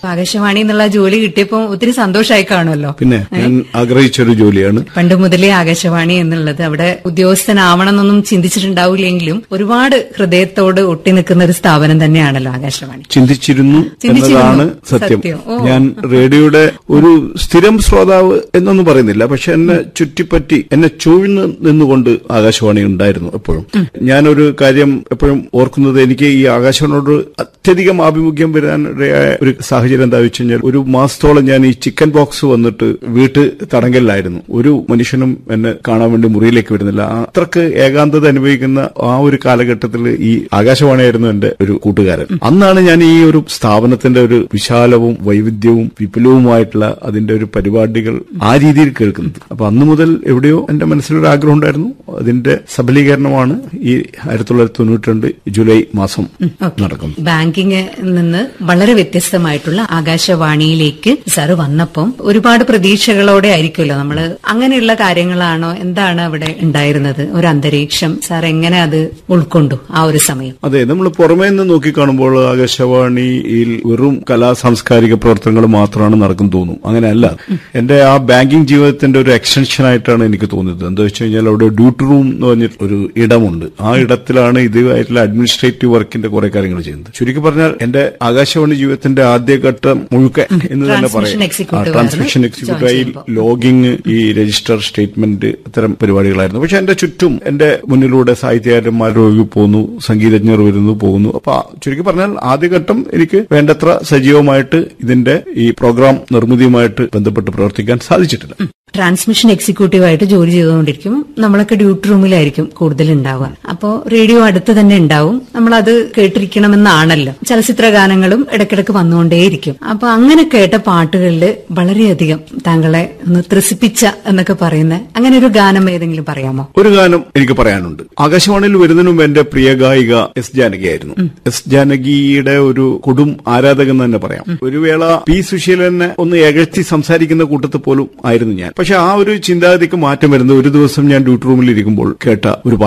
ആകാശവാണി എന്നുള്ള ജോലി കിട്ടിയപ്പോ ഒത്തിരി സന്തോഷമായി കാണുമല്ലോ പിന്നെ ഞാൻ ആഗ്രഹിച്ചൊരു ജോലിയാണ് പണ്ട് മുതലേ ആകാശവാണി എന്നുള്ളത് അവിടെ ഉദ്യോഗസ്ഥനാവണം എന്നൊന്നും ചിന്തിച്ചിട്ടുണ്ടാവില്ലെങ്കിലും ഒരുപാട് ഹൃദയത്തോട് ഒട്ടി നിൽക്കുന്ന ഒരു സ്ഥാപനം തന്നെയാണല്ലോ ആകാശവാണി ചിന്തിച്ചിരുന്നു ചിന്തിച്ചിരുന്നു. എന്നതാണ് സത്യം സത്യം. ഓ. ഞാൻ റേഡിയോയുടെ ഒരു സ്ഥിരം ശ്രോതാവ് എന്നൊന്നും പറയുന്നില്ല പക്ഷെ എന്നെ ചുറ്റിപ്പറ്റി എന്നെ ചൂഴ്ന്ന് നിന്നുകൊണ്ട് ആകാശവാണി ഉണ്ടായിരുന്നു എപ്പോഴും ഞാനൊരു കാര്യം എപ്പോഴും ഓർക്കുന്നത് എനിക്ക് ഈ ആകാശവാണിയോട് അത്യധികം ആഭിമുഖ്യം വരാൻ ഇടയായ ഒരു സാഹചര്യം എന്താ വെച്ച് കഴിഞ്ഞാൽ ഒരു മാസത്തോളം ഞാൻ ഈ ചിക്കൻ ബോക്സ് വന്നിട്ട് വീട്ട് തടങ്കലിലായിരുന്നു ഒരു മനുഷ്യനും എന്നെ കാണാൻ വേണ്ടി മുറിയിലേക്ക് വരുന്നില്ല അത്രക്ക് ഏകാന്തത അനുഭവിക്കുന്ന ആ ഒരു കാലഘട്ടത്തിൽ ഈ ആകാശവാണിയായിരുന്നു എന്റെ ഒരു കൂട്ടുകാരൻ അന്നാണ് ഞാൻ ഈ ഒരു സ്ഥാപനത്തിന്റെ ഒരു വിശാലവും വൈവിധ്യവും വിപുലവുമായിട്ടുള്ള അതിന്റെ ഒരു പരിപാടികൾ ആ രീതിയിൽ കേൾക്കുന്നത് അപ്പൊ അന്ന് മുതൽ എവിടെയോ എന്റെ മനസ്സിലൊരു ആഗ്രഹം ഉണ്ടായിരുന്നു അതിന്റെ സബലീകരണമാണ് ഈ ആയിരത്തി തൊള്ളായിരത്തി തൊണ്ണൂറ്റി രണ്ട് ജൂലൈ മാസം നടക്കുന്നത് ബാങ്കിങ് നിന്ന് വളരെ വ്യത്യസ്തമായിട്ടുള്ള ആകാശവാണിയിലേക്ക് സാറ് വന്നപ്പം ഒരുപാട് പ്രതീക്ഷകളോടെ ആയിരിക്കുമല്ലോ നമ്മള് അങ്ങനെയുള്ള കാര്യങ്ങളാണോ എന്താണ് അവിടെ ഉണ്ടായിരുന്നത് ഒരു അന്തരീക്ഷം സാർ എങ്ങനെ അത് ഉൾക്കൊണ്ടു ആ ഒരു സമയം അതെ നമ്മൾ പുറമേ നിന്ന് നോക്കിക്കാണുമ്പോൾ ആകാശവാണിയിൽ വെറും കലാ സാംസ്കാരിക പ്രവർത്തനങ്ങൾ മാത്രമാണ് നടക്കും തോന്നും അങ്ങനെയല്ല എന്റെ ആ ബാങ്കിംഗ് ജീവിതത്തിന്റെ ഒരു എക്സ്റ്റൻഷൻ ആയിട്ടാണ് എനിക്ക് തോന്നിയത് എന്താ വെച്ച് കഴിഞ്ഞാൽ അവിടെ ഡ്യൂട്ടി റൂം എന്ന് പറഞ്ഞ ഒരു ഇടമുണ്ട് ആ ഇടത്തിലാണ് ഇതുമായിട്ടുള്ള അഡ്മിനിസ്ട്രേറ്റീവ് വർക്കിന്റെ കുറെ കാര്യങ്ങൾ ചെയ്യുന്നത് ചുരുക്കി പറഞ്ഞാൽ എന്റെ ആകാശവാണി ജീവിതത്തിന്റെ ആദ്യഘട്ടം മുഴുക്കെ എന്ന് തന്നെ Transmission പറയാം executive ട്രാൻസ്മിഷൻ ആയിരുന്നു എക്സിക്യൂട്ടീവ് join ആയി ചെയ്യുമ്പോൾ. ലോഗിങ് ഈ രജിസ്റ്റർ സ്റ്റേറ്റ്മെന്റ് ഇത്തരം പരിപാടികളായിരുന്നു പക്ഷെ എന്റെ ചുറ്റും എന്റെ മുന്നിലൂടെ സാഹിത്യകാരന്മാർ ഒഴുകി പോകുന്നു സംഗീതജ്ഞർ വരുന്നു പോകുന്നു അപ്പൊ ചുരുക്കി പറഞ്ഞാൽ ആദ്യഘട്ടം എനിക്ക് വേണ്ടത്ര സജീവമായിട്ട് ഇതിന്റെ ഈ പ്രോഗ്രാം നിർമ്മിതിയുമായിട്ട് ബന്ധപ്പെട്ട് പ്രവർത്തിക്കാൻ സാധിച്ചിട്ടില്ല ട്രാൻസ്മിഷൻ എക്സിക്യൂട്ടീവായിട്ട് ജോലി ചെയ്തുകൊണ്ടിരിക്കും നമ്മളൊക്കെ ഡ്യൂട്ടി റൂമിലായിരിക്കും കൂടുതൽ ഉണ്ടാവുക അപ്പോൾ റേഡിയോ അടുത്ത് തന്നെ ഉണ്ടാവും നമ്മളത് കേട്ടിരിക്കണമെന്നാണല്ലോ ചലച്ചിത്ര ഗാനങ്ങളും ഇടയ്ക്കിടയ്ക്ക് വന്നുകൊണ്ടേയിരിക്കും അപ്പൊ അങ്ങനെ കേട്ട പാട്ടുകളിൽ വളരെയധികം താങ്കളെ ഒന്ന് ത്രസിപ്പിച്ച എന്നൊക്കെ പറയുന്ന അങ്ങനെ ഒരു ഗാനം ഏതെങ്കിലും പറയാമോ ഒരു ഗാനം എനിക്ക് പറയാനുണ്ട് ആകാശവാണിയിൽ വരുന്നതിന് മുമ്പ് എന്റെ പ്രിയ ഗായിക എസ് ജാനകിയായിരുന്നു എസ് ജാനകിയുടെ ഒരു കൊടും ആരാധകൻ എന്ന് തന്നെ പറയാം ഒരു വേള പി സുശീലനെ ഒന്ന് എകഴ്ത്തി സംസാരിക്കുന്ന കൂട്ടത്തിൽ പോലും ആയിരുന്നു ഞാൻ പക്ഷെ ആ ഒരു ചിന്താഗതിക്ക് മാറ്റം വരുന്നത് ഒരു ദിവസം ഞാൻ ഡ്യൂട്ടി റൂമിൽ ഇരിക്കുമ്പോൾ കേട്ട ഒരു പാട്ട്